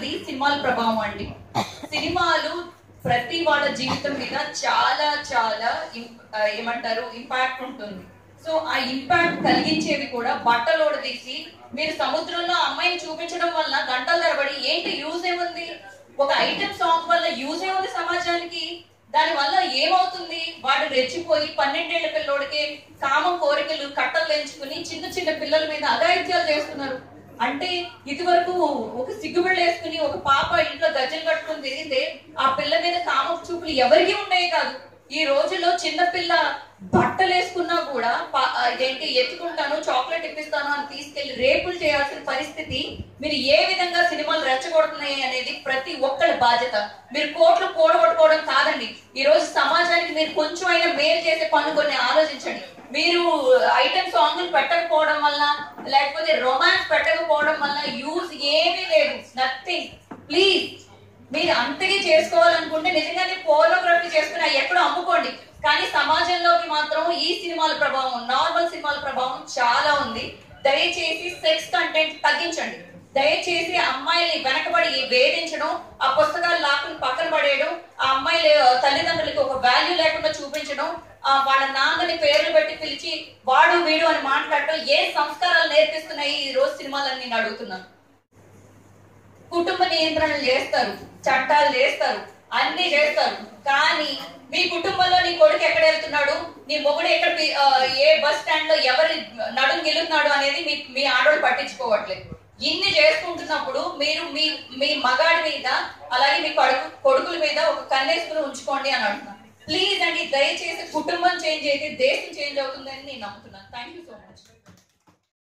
నాలుగవది సినిమాల ప్రభావం అండి సినిమాలు ప్రతి వాళ్ళ జీవితం మీద చాలా చాలా ఇం- ఆ, ఏమంటారు ఇంపాక్ట్ ఉంటుంది సో ఆ ఇంపాక్ట్ కలిగించేవి కూడా బట్టలోడ తీసి మీరు సముద్రంలో అమ్మాయిని చూపించడం వల్ల గంటల తరబడి ఏంటి యూజ్ ఏముంది ఒక ఐటమ్ సాంగ్ వల్ల యూజ్ ఏముంది సమాజానికి దాని వల్ల ఏమవుతుంది వాడు రెచ్చిపోయి పన్నెండేళ్ల పిల్లోడికి కామం కోరికలు కట్టలు పెంచుకుని చిన్న చిన్న పిల్లల మీద అఘాయిత్యాలు చేస్తున్నారు అంటే ఇది వరకు ఒక సిగ్గుబిళ్ళ వేసుకుని ఒక పాప ఇంట్లో గజ్జలు కట్టుకుని తిరిగితే ఆ పిల్ల మీద కామ చూపులు ఎవరికి ఉన్నాయి కాదు ఈ రోజుల్లో చిన్న పిల్ల బట్టలు వేసుకున్నా కూడా ప- ఆ, ఇదేంటి ఎత్తుకుంటాను చాక్లెట్ ఇప్పిస్తాను అని తీసుకెళ్లి రేపులు చేయాల్సిన పరిస్థితి మీరు ఏ విధంగా సినిమాలు రెచ్చగొడుతున్నాయి అనేది ప్రతి ఒక్కరి బాధ్యత మీరు కోట్లు కూడగొట్టుకోవడం కాదండి ఈ రోజు సమాజానికి మీరు కొంచెం అయినా మేలు చేసే పనులు కొన్ని ఆలోచించండి మీరు ఐటమ్ సాంగ్లు పెట్టకపోవడం వల్ల లేకపోతే రొమాన్స్ పెట్టకపోవడం వల్ల యూజ్ ఏమీ లేదు నథింగ్ ప్లీజ్ మీరు అంతగా చేసుకోవాలనుకుంటే నిజంగానే పోర్నోగ్రఫీ చేసుకుని అవి ఎక్కడో అమ్ముకోండి కానీ సమాజంలోకి మాత్రం ఈ సినిమాల ప్రభావం నార్మల్ సినిమాల ప్రభావం చాలా ఉంది దయచేసి సెక్స్ కంటెంట్ తగ్గించండి దయచేసి అమ్మాయిల్ని వెనకబడి వేధించడం ఆ పుస్తకాలు లాక్కుని పక్కన పడేయడం ఆ అమ్మాయిల తల్లిదండ్రులకి ఒక వాల్యూ లేకుండా చూపించడం ఆ వాళ్ళ నాన్నని పేర్లు పెట్టి పిలిచి వాడు వీడు అని మాట్లాడటం ఏ సంస్కారాలు నేర్పిస్తున్నాయి ఈ రోజు సినిమాలని నేను అడుగుతున్నాను కుటుంబ నియంత్రణలు చేస్తారు చట్టాలు చేస్తారు అన్ని చేస్తారు కానీ మీ కుటుంబంలో నీ కొడుకు ఎక్కడ వెళ్తున్నాడు నీ మొగుడు ఎక్కడ పి- ఆ, ఏ బస్ స్టాండ్ లో ఎవరి నడుం గెలుతున్నాడు అనేది మీ మీ ఆడవాళ్ళు పట్టించుకోవట్లేదు ఇన్ని చేసుకుంటున్నప్పుడు మీరు మీ మీ మగాడి మీద అలాగే మీ కొడుకు కొడుకుల మీద ఒక కన్నేసుకుని ఉంచుకోండి అని అంటున్నాను ప్లీజ్ అండి దయచేసి కుటుంబం చేంజ్ అయితే దేశం చేంజ్ అవుతుందని నేను నమ్ముతున్నాను థ్యాంక్ యూ సో మచ్